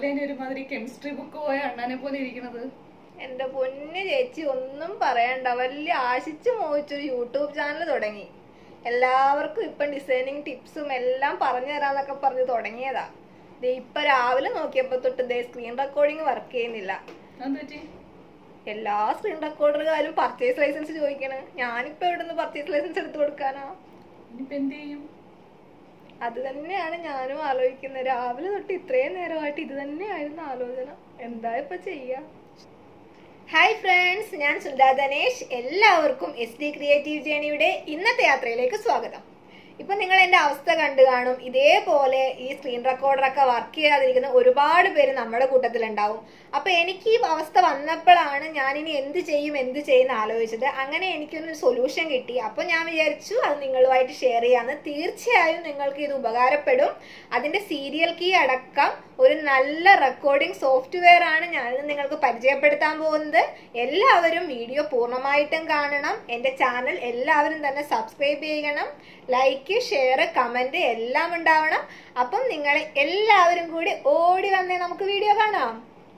രാവിലെ തന്നെ ഒരുമാതിരി കെമിസ്ട്രി ബുക്ക് പോയ അണ്ണാനെ പോലെ ഇരിക്കുന്നത് എന്റെ പൊന്ന് ചേച്ചി ഒന്നും പറയണ്ട വലിയ ആശിച്ചു മോഹിച്ചൊരു യൂട്യൂബ് ചാനൽ തുടങ്ങി എല്ലാവർക്കും ഇപ്പം ഡിസൈനിങ് ടിപ്സും എല്ലാം പറഞ്ഞു തരാന്നൊക്കെ പറഞ്ഞ് തുടങ്ങിയതാ ദേ ഇപ്പൊ രാവിലെ നോക്കിയപ്പോ തൊട്ട് ദേ സ്ക്രീൻ റെക്കോർഡിംഗ് വർക്ക് ചെയ്യുന്നില്ല അതെന്ത് പറ്റി എല്ലാ സ്ക്രീൻ റെക്കോർഡറുകാരും പർച്ചേസ് ലൈസൻസ് ചോദിക്കണ് ഞാനിപ്പോ എവിടെ നിന്ന് പർച്ചേസ് ലൈസൻസ് എടുത്തു കൊടുക്കാനാ ഇനിയിപ്പോ എന്ത് ചെയ്യും അത് തന്നെയാണ് ഞാനും ആലോചിക്കുന്നത് രാവിലെ തൊട്ട് ഇത്രയും നേരമായിട്ട് ഇത് തന്നെയായിരുന്നു ആലോചന എന്താ ഇപ്പൊ ചെയ്യാ ഹായ് ഫ്രണ്ട്സ് ഞാൻ സുന്ദാ ധനേഷ് എല്ലാവർക്കും എസ് ഡി ക്രിയേറ്റീവ് ജേണിയുടെ ഇന്നത്തെ യാത്രയിലേക്ക് സ്വാഗതം ഇപ്പൊ നിങ്ങൾ എന്റെ അവസ്ഥ കണ്ടു കാണും ഇതേപോലെ ഈ സ്ക്രീൻ റെക്കോർഡറൊക്കെ വർക്ക് ചെയ്യാതിരിക്കുന്ന ഒരുപാട് പേര് നമ്മുടെ കൂട്ടത്തിലുണ്ടാവും അപ്പൊ എനിക്ക് ഈ അവസ്ഥ വന്നപ്പോഴാണ് ഞാൻ ഇനി എന്ത് ചെയ്യും എന്ത് ചെയ്യുന്ന ആലോചിച്ചത് അങ്ങനെ എനിക്കൊരു സൊല്യൂഷൻ കിട്ടി അപ്പൊ ഞാൻ വിചാരിച്ചു അത് നിങ്ങളുമായിട്ട് ഷെയർ ചെയ്യാന്ന് തീർച്ചയായും നിങ്ങൾക്ക് ഇത് ഉപകാരപ്പെടും അതിന്റെ സീരിയൽ കീ അടക്കം ഒരു നല്ല റെക്കോർഡിംഗ് സോഫ്റ്റ്വെയർ ആണ് ഞാനിന്ന് നിങ്ങൾക്ക് പരിചയപ്പെടുത്താൻ പോകുന്നത് എല്ലാവരും വീഡിയോ പൂർണ്ണമായിട്ടും കാണണം എൻ്റെ ചാനൽ എല്ലാവരും തന്നെ സബ്സ്ക്രൈബ് ചെയ്യണം ലൈക്ക് ഷെയർ കമന്റ് എല്ലാം ഉണ്ടാവണം അപ്പം നിങ്ങൾ എല്ലാവരും കൂടി ഓടി വന്നേ നമുക്ക് വീഡിയോ കാണാം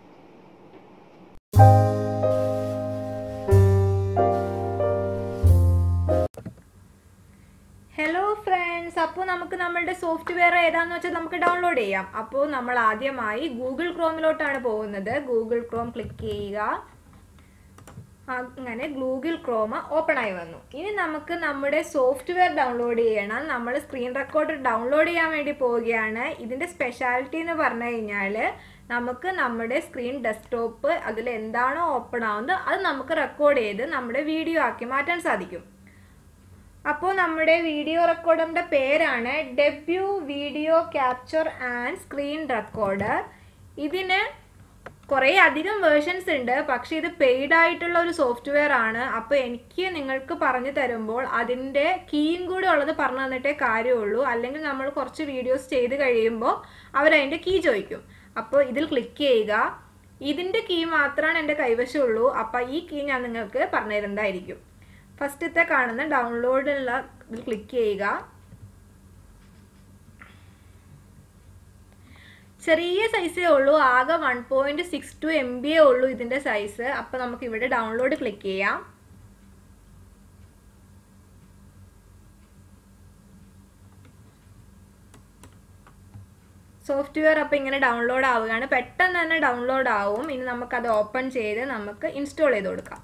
ഹലോ ഫ്രണ്ട്സ് അപ്പോൾ നമുക്ക് നമ്മളുടെ സോഫ്റ്റ്വെയർ ഏതാന്ന് വെച്ചാൽ നമുക്ക് ഡൗൺലോഡ് ചെയ്യാം അപ്പോൾ നമ്മൾ ആദ്യമായി ഗൂഗിൾ ക്രോമിലോട്ടാണ് പോകുന്നത് ഗൂഗിൾ ക്രോം ക്ലിക്ക് ചെയ്യുക അങ്ങനെ ഗൂഗിൾ ക്രോമ ഓപ്പൺ ആയി വന്നു ഇനി നമുക്ക് നമ്മുടെ സോഫ്റ്റ്വെയർ ഡൗൺലോഡ് ചെയ്യണം നമ്മൾ സ്ക്രീൻ റെക്കോർഡർ ഡൗൺലോഡ് ചെയ്യാൻ വേണ്ടി പോവുകയാണ് ഇതിൻ്റെ സ്പെഷ്യാലിറ്റി എന്ന് പറഞ്ഞു കഴിഞ്ഞാൽ നമുക്ക് നമ്മുടെ സ്ക്രീൻ ഡെസ്ക്ടോപ്പ് അതിൽ എന്താണോ ഓപ്പൺ ആവുന്നത് അത് നമുക്ക് റെക്കോർഡ് ചെയ്ത് നമ്മുടെ വീഡിയോ ആക്കി മാറ്റാൻ സാധിക്കും അപ്പോൾ നമ്മുടെ വീഡിയോ റെക്കോർഡറിൻ്റെ പേരാണ് debut video capture and screen recorder ഇതിന് കുറേ അധികം വേർഷൻസ് ഉണ്ട് പക്ഷേ ഇത് പെയ്ഡ് ആയിട്ടുള്ള ഒരു സോഫ്റ്റ്വെയർ ആണ് അപ്പോൾ എനിക്ക് നിങ്ങൾക്ക് പറഞ്ഞു തരുമ്പോൾ അതിൻ്റെ കീയും കൂടെ ഉള്ളത് പറഞ്ഞു തന്നിട്ടേ കാര്യമുള്ളൂ അല്ലെങ്കിൽ നമ്മൾ കുറച്ച് വീഡിയോസ് ചെയ്ത് കഴിയുമ്പോൾ അവരതിൻ്റെ കീ ചോദിക്കും അപ്പോൾ ഇതിൽ ക്ലിക്ക് ചെയ്യുക ഇതിൻ്റെ കീ മാത്രമാണ് എൻ്റെ കൈവശമുള്ളൂ അപ്പോൾ ഈ കീ ഞാൻ നിങ്ങൾക്ക് പറഞ്ഞു തരുന്നതായിരിക്കും ഫസ്റ്റത്തെ കാണുന്ന ഡൗൺലോഡുള്ള ഇതിൽ ക്ലിക്ക് ചെയ്യുക ചെറിയ സൈസേ ഉള്ളൂ ആകെ one point six two M B ഉള്ളൂ ഇതിന്റെ സൈസ് അപ്പോൾ നമുക്ക് ഇവിടെ ഡൗൺലോഡ് ക്ലിക്ക് ചെയ്യാം സോഫ്റ്റ്വെയർ അപ്പോൾ ഇങ്ങനെ ഡൗൺലോഡ് ആവുകയാണ് പെട്ടെന്ന് തന്നെ ഡൗൺലോഡ് ആവും ഇനി നമുക്കത് ഓപ്പൺ ചെയ്ത് നമുക്ക് ഇൻസ്റ്റാൾ ചെയ്ത് കൊടുക്കാം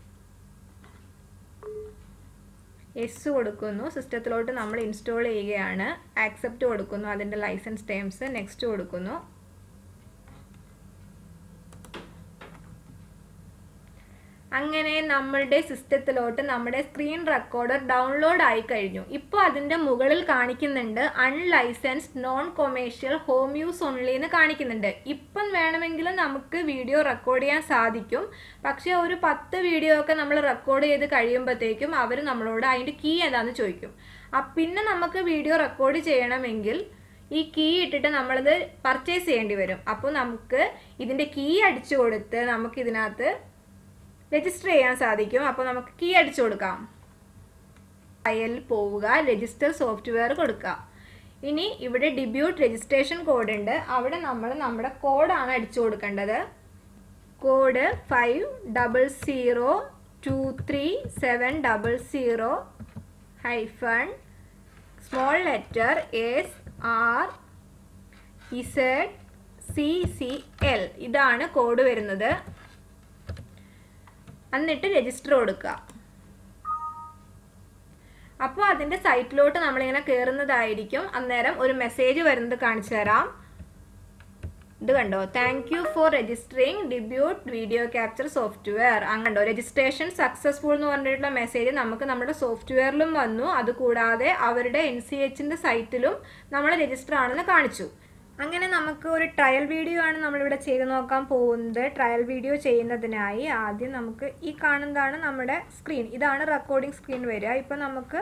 എസ് കൊടുക്കുന്നു സിസ്റ്റത്തിലോട്ട് നമ്മൾ ഇൻസ്റ്റാൾ ചെയ്യുകയാണ് ആക്സെപ്റ്റ് കൊടുക്കുന്നു അതിൻ്റെ ലൈസൻസ് ടേംസ് നെക്സ്റ്റ് കൊടുക്കുന്നു അങ്ങനെ നമ്മളുടെ സിസ്റ്റത്തിലോട്ട് നമ്മുടെ സ്ക്രീൻ റെക്കോർഡർ ഡൗൺലോഡ് ആയി കഴിഞ്ഞു ഇപ്പോൾ അതിൻ്റെ മുകളിൽ കാണിക്കുന്നുണ്ട് unlicensed non commercial home use only എന്ന് കാണിക്കുന്നുണ്ട് ഇപ്പം വേണമെങ്കിൽ നമുക്ക് വീഡിയോ റെക്കോർഡ് ചെയ്യാൻ സാധിക്കും പക്ഷേ ഒരു പത്ത് വീഡിയോ ഒക്കെ നമ്മൾ റെക്കോർഡ് ചെയ്ത് കഴിയുമ്പോഴത്തേക്കും അവർ നമ്മളോട് അതിൻ്റെ കീ ഏതാണെന്ന് ചോദിക്കും പിന്നെ നമുക്ക് വീഡിയോ റെക്കോർഡ് ചെയ്യണമെങ്കിൽ ഈ കീ ഇട്ടിട്ട് നമ്മളത് പർച്ചേസ് ചെയ്യേണ്ടി വരും അപ്പോൾ നമുക്ക് ഇതിൻ്റെ കീ അടിച്ചു കൊടുത്ത് നമുക്ക് ഇതിനകത്ത് രജിസ്റ്റർ ചെയ്യാൻ സാധിക്കും അപ്പോൾ നമുക്ക് കീ അടിച്ചു കൊടുക്കാം ഫയലിൽ പോവുക രജിസ്റ്റർ സോഫ്റ്റ്വെയർ കൊടുക്കുക ഇനി ഇവിടെ ഡിബ്യൂട്ട് രജിസ്ട്രേഷൻ കോഡ് ഉണ്ട് അവിടെ നമ്മൾ നമ്മുടെ കോഡാണ് അടിച്ചു കൊടുക്കേണ്ടത് code five double zero two three seven double zero hyphen small letter S R Z C C L ഇതാണ് കോഡ് വരുന്നത് എന്നിട്ട് രജിസ്റ്റർ കൊടുക്കുക അപ്പോൾ അതിൻ്റെ സൈറ്റിലോട്ട് നമ്മളിങ്ങനെ കയറുന്നതായിരിക്കും അന്നേരം ഒരു മെസ്സേജ് വരുന്നത് കാണിച്ചു തരാം ഇത് കണ്ടോ thank you for registering debut video capture software അങ്ങണ്ടോ രജിസ്ട്രേഷൻ സക്സസ്ഫുൾ എന്ന് പറഞ്ഞിട്ടുള്ള മെസ്സേജ് നമുക്ക് നമ്മുടെ സോഫ്റ്റ്വെയറിലും വന്നു അതുകൂടാതെ അവരുടെ എൻ സി എച്ചിൻ്റെ സൈറ്റിലും നമ്മൾ രജിസ്റ്റർ ആണെന്ന് കാണിച്ചു അങ്ങനെ നമുക്ക് ഒരു ട്രയൽ വീഡിയോ ആണ് നമ്മളിവിടെ ചെയ്ത് നോക്കാൻ പോകുന്നത് ട്രയൽ വീഡിയോ ചെയ്യുന്നതിനായി ആദ്യം നമുക്ക് ഈ കാണുന്നതാണ് നമ്മുടെ സ്ക്രീൻ ഇതാണ് റെക്കോർഡിംഗ് സ്ക്രീൻ വരിക ഇപ്പം നമുക്ക്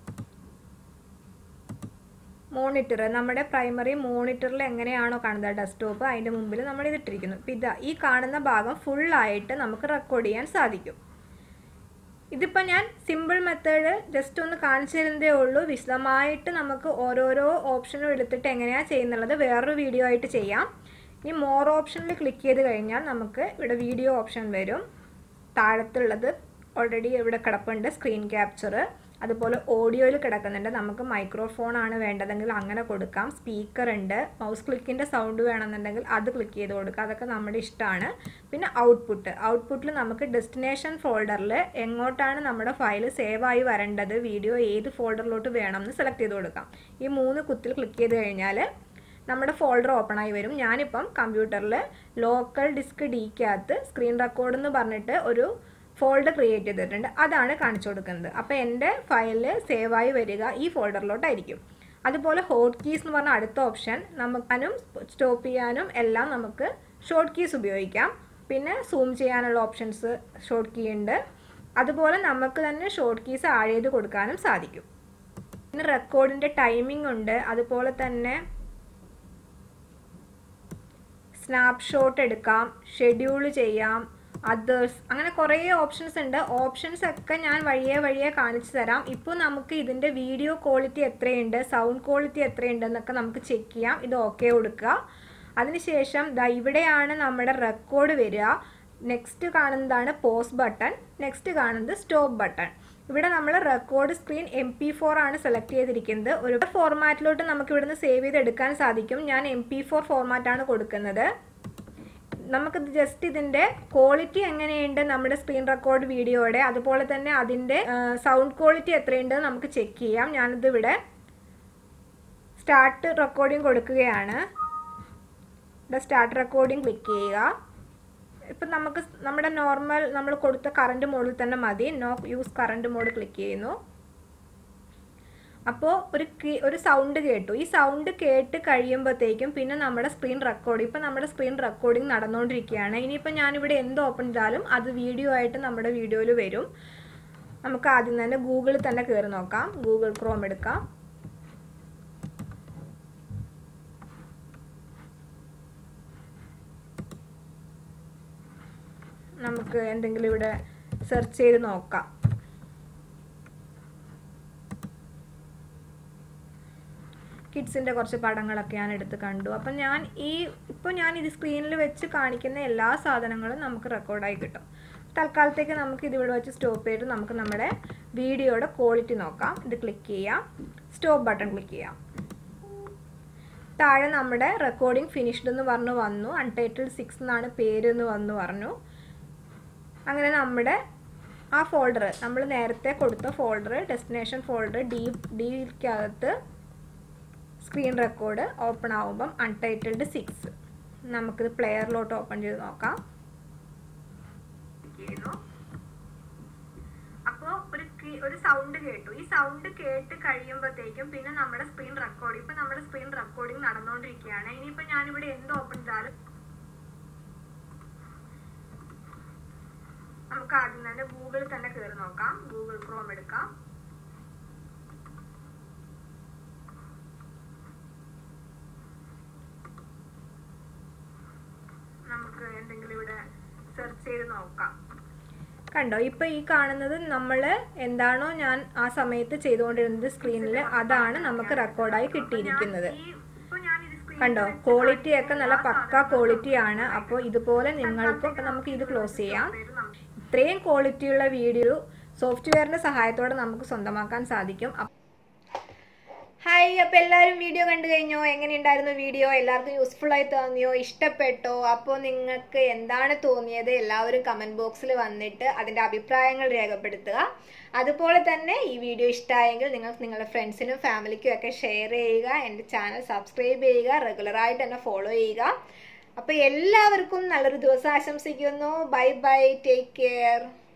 മോണിറ്റർ നമ്മുടെ പ്രൈമറി മോണിറ്ററിൽ എങ്ങനെയാണോ കാണുന്നത് ഡെസ്ക്ടോപ്പ് അതിൻ്റെ മുമ്പിൽ നമ്മൾ ഇതിട്ടിരിക്കുന്നു ഇപ്പം ഇതാ ഈ കാണുന്ന ഭാഗം ഫുള്ളായിട്ട് നമുക്ക് റെക്കോർഡ് ചെയ്യാൻ സാധിക്കും ഇതിപ്പോൾ ഞാൻ സിമ്പിൾ മെത്തേഡ് ജസ്റ്റ് ഒന്ന് കാണിച്ചു തരുന്നതേ ഉള്ളൂ വിശദമായിട്ട് നമുക്ക് ഓരോരോ ഓപ്ഷനും എടുത്തിട്ട് എങ്ങനെയാണ് ചെയ്യുന്നുള്ളത് വേറൊരു വീഡിയോ ആയിട്ട് ചെയ്യാം ഇനി മോർ ഓപ്ഷനിൽ ക്ലിക്ക് ചെയ്ത് കഴിഞ്ഞാൽ നമുക്ക് ഇവിടെ വീഡിയോ ഓപ്ഷൻ വരും താഴത്തുള്ളത് ഓൾറെഡി ഇവിടെ കിടപ്പുണ്ട് സ്ക്രീൻ ക്യാപ്ചർ അതുപോലെ ഓഡിയോയിൽ കിടക്കുന്നുണ്ട് നമുക്ക് മൈക്രോഫോൺ ആണ് വേണ്ടതെങ്കിൽ അങ്ങനെ കൊടുക്കാം സ്പീക്കർ ഉണ്ട് മൗസ് ക്ലിക്കിൻ്റെ സൗണ്ട് വേണമെന്നുണ്ടെങ്കിൽ അത് ക്ലിക്ക് ചെയ്ത് കൊടുക്കുക അതൊക്കെ നമ്മുടെ ഇഷ്ടമാണ് പിന്നെ ഔട്ട്പുട്ട് ഔട്ട്പുട്ടിൽ നമുക്ക് ഡെസ്റ്റിനേഷൻ ഫോൾഡറിൽ എങ്ങോട്ടാണ് നമ്മുടെ ഫയൽ സേവ് ആയി വരേണ്ടത് വീഡിയോ ഏത് ഫോൾഡറിലോട്ട് വേണം എന്ന് സെലക്ട് ചെയ്ത് കൊടുക്കാം ഈ മൂന്ന് കുത്തിൽ ക്ലിക്ക് ചെയ്ത് കഴിഞ്ഞാൽ നമ്മുടെ ഫോൾഡർ ഓപ്പൺ ആയി വരും ഞാനിപ്പം കമ്പ്യൂട്ടറിൽ ലോക്കൽ ഡിസ്ക് ഡിക്കകത്ത് സ്ക്രീൻ റെക്കോർഡ് എന്ന് പറഞ്ഞിട്ട് ഒരു ഫോൾഡർ ക്രിയേറ്റ് ചെയ്തിട്ടുണ്ട് അതാണ് കാണിച്ചു കൊടുക്കുന്നത് അപ്പോൾ എൻ്റെ ഫയലിൽ സേവായി വരിക ഈ ഫോൾഡറിലോട്ടായിരിക്കും അതുപോലെ ഹോട്ട് കീസ് എന്ന് പറഞ്ഞ അടുത്ത ഓപ്ഷൻ നമുക്കാനും സ്റ്റോപ്പ് ചെയ്യാനും എല്ലാം നമുക്ക് ഷോർട്ട് കീസ് ഉപയോഗിക്കാം പിന്നെ സൂം ചെയ്യാനുള്ള ഓപ്ഷൻസ് ഷോർട്ട് കീ ഉണ്ട് അതുപോലെ നമുക്ക് തന്നെ ഷോർട്ട് കീസ് ആഡ് ചെയ്ത് കൊടുക്കാനും സാധിക്കും പിന്നെ റെക്കോർഡിൻ്റെ ടൈമിംഗ് ഉണ്ട് അതുപോലെ തന്നെ സ്നാപ്ഷോട്ട് എടുക്കാം ഷെഡ്യൂൾ ചെയ്യാം അതേഴ്സ് അങ്ങനെ കുറേ ഓപ്ഷൻസ് ഉണ്ട് ഓപ്ഷൻസ് ഒക്കെ ഞാൻ വഴിയെ വഴിയെ കാണിച്ചു തരാം ഇപ്പോൾ നമുക്ക് ഇതിൻ്റെ വീഡിയോ ക്വാളിറ്റി എത്രയുണ്ട് സൗണ്ട് ക്വാളിറ്റി എത്രയുണ്ട് എന്നൊക്കെ നമുക്ക് ചെക്ക് ചെയ്യാം ഇത് ഓക്കെ കൊടുക്കുക അതിനുശേഷം ദാ ഇവിടെയാണ് നമ്മുടെ റെക്കോർഡ് വരിക നെക്സ്റ്റ് കാണുന്നതാണ് പോസ്റ്റ് ബട്ടൺ നെക്സ്റ്റ് കാണുന്നത് സ്റ്റോപ്പ് ബട്ടൺ ഇവിടെ നമ്മൾ record screen M P four ആണ് സെലക്ട് ചെയ്തിരിക്കുന്നത് ഒരു ഫോർമാറ്റിലോട്ട് നമുക്ക് ഇവിടുന്ന് സേവ് ചെയ്തെടുക്കാൻ സാധിക്കും ഞാൻ എം പി ഫോർ ഫോർമാറ്റാണ് കൊടുക്കുന്നത് നമുക്കിത് ജസ്റ്റ് ഇതിൻ്റെ ക്വാളിറ്റി എങ്ങനെയുണ്ട് നമ്മുടെ സ്ക്രീൻ റെക്കോർഡ് വീഡിയോയുടെ അതുപോലെ തന്നെ അതിൻ്റെ സൗണ്ട് ക്വാളിറ്റി എത്രയുണ്ട് നമുക്ക് ചെക്ക് ചെയ്യാം ഞാനിത് ഇവിടെ സ്റ്റാർട്ട് റെക്കോർഡിംഗ് കൊടുക്കുകയാണ് ഇവിടെ സ്റ്റാർട്ട് റെക്കോർഡിംഗ് ക്ലിക്ക് ചെയ്യുക ഇപ്പം നമുക്ക് നമ്മുടെ നോർമൽ നമ്മൾ കൊടുത്ത കറണ്ട് മോഡിൽ തന്നെ മതി no use current mode click ചെയ്യുന്നു അപ്പോൾ ഒരു ഒരു സൗണ്ട് കേട്ടു ഈ സൗണ്ട് കേട്ട് കഴിയുമ്പോഴത്തേക്കും പിന്നെ നമ്മുടെ സ്ക്രീൻ റെക്കോർഡ് ഇപ്പം നമ്മുടെ സ്ക്രീൻ റെക്കോർഡിംഗ് നടന്നുകൊണ്ടിരിക്കുകയാണ് ഇനിയിപ്പോൾ ഞാനിവിടെ എന്ത് ഓപ്പൺ ചെയ്താലും അത് വീഡിയോ ആയിട്ട് നമ്മുടെ വീഡിയോയിൽ വരും നമുക്ക് ആദ്യം തന്നെ ഗൂഗിളിൽ തന്നെ കയറി നോക്കാം ഗൂഗിൾ ക്രോം എടുക്കാം നമുക്ക് എന്തെങ്കിലും ഇവിടെ സെർച്ച് ചെയ്ത് നോക്കാം കിഡ്സിൻ്റെ കുറച്ച് പടങ്ങളൊക്കെ ഞാൻ എടുത്ത് കണ്ടു അപ്പം ഞാൻ ഈ ഇപ്പോൾ ഞാൻ ഇത് സ്ക്രീനിൽ വെച്ച് കാണിക്കുന്ന എല്ലാ സാധനങ്ങളും നമുക്ക് റെക്കോർഡായി കിട്ടും തൽക്കാലത്തേക്ക് നമുക്ക് ഇതിവിടെ വെച്ച് സ്റ്റോപ്പ് ചെയ്തിട്ട് നമുക്ക് നമ്മുടെ വീഡിയോയുടെ ക്വാളിറ്റി നോക്കാം ഇത് ക്ലിക്ക് ചെയ്യാം സ്റ്റോപ്പ് ബട്ടൺ ക്ലിക്ക് ചെയ്യാം താഴെ നമ്മുടെ റെക്കോർഡിംഗ് ഫിനിഷ്ഡ് എന്ന് പറഞ്ഞു വന്നു അൺടൈറ്റിൽ സിക്സ് എന്നാണ് പേര് എന്ന് വന്നു പറഞ്ഞു അങ്ങനെ നമ്മുടെ ആ ഫോൾഡർ നമ്മൾ നേരത്തെ കൊടുത്ത ഫോൾഡർ ഡെസ്റ്റിനേഷൻ ഫോൾഡർ ഡി ഡിക്കകത്ത് സ്ക്രീൻ റെക്കോർഡ് ഓപ്പൺ ആവുമ്പം അൺടൈറ്റിൽഡ് സിക്സ് നമുക്കിത് പ്ലെയറിലോട്ട് ഓപ്പൺ ചെയ്ത് നോക്കാം അപ്പോൾ ഒരു ഒരു സൗണ്ട് കേട്ടു ഈ സൗണ്ട് കേട്ട് കഴിയുമ്പോഴത്തേക്കും പിന്നെ നമ്മുടെ സ്ക്രീൻ റെക്കോർഡ് ഇപ്പൊ നമ്മുടെ സ്ക്രീൻ റെക്കോർഡിംഗ് നടന്നുകൊണ്ടിരിക്കുകയാണ് ഇനിയിപ്പോ ഞാനിവിടെ എന്ത് ഓപ്പൺ ചെയ്താലും നമുക്ക് ആദ്യം തന്നെ ഗൂഗിളിൽ തന്നെ കയറി നോക്കാം ഗൂഗിൾ ക്രോം എടുക്കാം നമുക്ക് എന്തെങ്കിലും ഇവിടെ സെർച്ച് ചെയ്ത് നോക്കാം കണ്ടോ ഇപ്പൊ ഈ കാണുന്നത് നമ്മൾ എന്താണോ ഞാൻ ആ സമയത്ത് ചെയ്തുകൊണ്ടിരുന്നത് സ്ക്രീനിൽ അതാണ് നമുക്ക് റെക്കോർഡായി കിട്ടിയിരിക്കുന്നത് കണ്ടോ ക്വാളിറ്റി ഒക്കെ നല്ല പക്ക ക്വാളിറ്റി ആണ് അപ്പോൾ ഇതുപോലെ നിങ്ങൾക്കും ഇപ്പം നമുക്ക് ഇത് ക്ലോസ് ചെയ്യാം ഇത്രയും ക്വാളിറ്റിയുള്ള വീഡിയോ സോഫ്റ്റ്വെയറിന്റെ സഹായത്തോടെ നമുക്ക് സ്വന്തമാക്കാൻ സാധിക്കും ഹായ് അപ്പോൾ എല്ലാവരും വീഡിയോ കണ്ടു കഴിഞ്ഞോ എങ്ങനെയുണ്ടായിരുന്നു വീഡിയോ എല്ലാവർക്കും യൂസ്ഫുൾ ആയി തോന്നിയോ ഇഷ്ടപ്പെട്ടോ അപ്പോൾ നിങ്ങൾക്ക് എന്താണ് തോന്നിയത് എല്ലാവരും കമൻറ്റ് ബോക്സിൽ വന്നിട്ട് അതിൻ്റെ അഭിപ്രായങ്ങൾ രേഖപ്പെടുത്തുക അതുപോലെ തന്നെ ഈ വീഡിയോ ഇഷ്ടമായെങ്കിൽ നിങ്ങൾ നിങ്ങളുടെ ഫ്രണ്ട്സിനും ഫാമിലിക്കും ഒക്കെ ഷെയർ ചെയ്യുക എൻ്റെ ചാനൽ സബ്സ്ക്രൈബ് ചെയ്യുക റെഗുലറായിട്ട് എന്നെ ഫോളോ ചെയ്യുക അപ്പോൾ എല്ലാവർക്കും നല്ലൊരു ദിവസം ആശംസിക്കുന്നു ബൈ ബൈ ടേക്ക് കെയർ